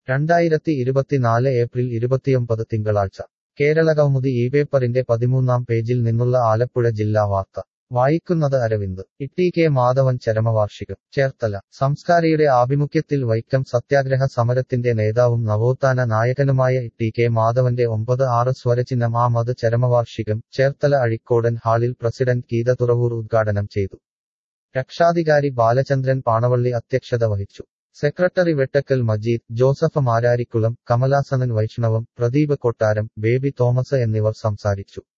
രണ്ടായിരത്തി ഇരുപത്തിനാല് ഏപ്രിൽ ഇരുപത്തിയൊമ്പത് തിങ്കളാഴ്ച കേരളകൗമുദി ഈ പേപ്പറിന്റെ പതിമൂന്നാം പേജിൽ നിന്നുള്ള ആലപ്പുഴ ജില്ലാ വാർത്ത വായിക്കുന്നത് അരവിന്ദ് ഇട്ടി കെ മാധവൻ ചരമവാർഷികം ചേർത്തല സംസ്കാരിയുടെ ആഭിമുഖ്യത്തിൽ വൈക്കം സത്യാഗ്രഹ സമരത്തിന്റെ നേതാവും നവോത്ഥാന നായകനുമായ ഇട്ടി കെ മാധവന്റെ ഒമ്പത് ആറ് സ്വരചിഹ്നം ആമത് ചരമവാർഷികം ചേർത്തല അഴിക്കോടൻ ഹാളിൽ പ്രസിഡന്റ് ഗീത തുറവൂർ ഉദ്ഘാടനം ചെയ്തു രക്ഷാധികാരി ബാലചന്ദ്രൻ പാണവള്ളി അധ്യക്ഷത വഹിച്ചു സെക്രട്ടറി വെട്ടക്കൽ മജീദ് ജോസഫ് മാരാരിക്കുളം കമലാസനൻ വൈഷ്ണവം പ്രദീപ് കൊട്ടാരം ബേബി തോമസ് എന്നിവർ സംസാരിച്ചു